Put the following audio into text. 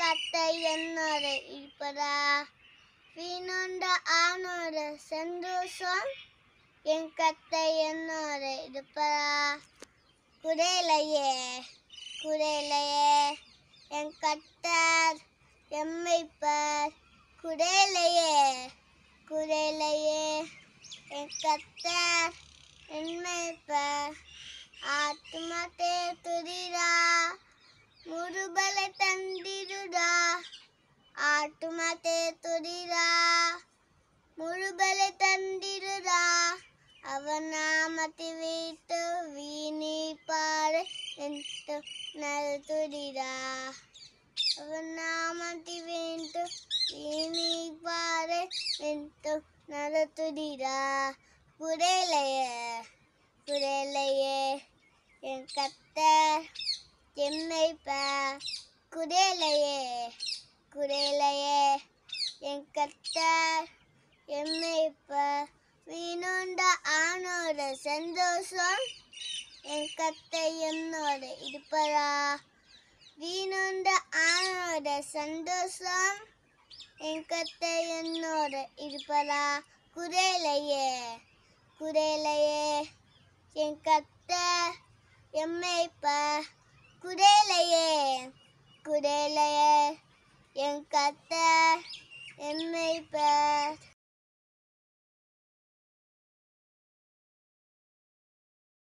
கத்தை என்னோட இருப்பதா வீணுண்ட ஆணோட சந்தோஷம் என் கத்தை என்னோட இருப்பதா குறையிலையே குறையிலையே என் கத்தார் எம்மைப்பார் குறையிலையே குறையிலையே என் கத்தார் என்மைப்பார் ஆத்மத்தே துரிரா முருபலை தந்திருடா ஆட்டுமத்தே துரிரா முழுபலை தந்திருடா அவன் நாமத்தை வைத்து வீணி பாரு என்று நல் துரிரா அவன் நாமத்தை வைத்து வீணி பாரு என்று நல் துரிரா குறையிலையே குறையிலையே என் கத்த எம்மைப்ப குறையிலையே குறையிலையே என் கத்த எம்மைப்ப வீணோண்ட ஆணோட சந்தோஷம் என் கத்தை என்னோட இருப்பதா வீணோண்ட ஆணோட சந்தோஷம் என் கத்தை என்னோட இருப்பதா குறையிலையே குறையிலையே என் கத்த எம்மைப்ப குறையிலையே குறையிலையே என் கத்த எம்மைப்ப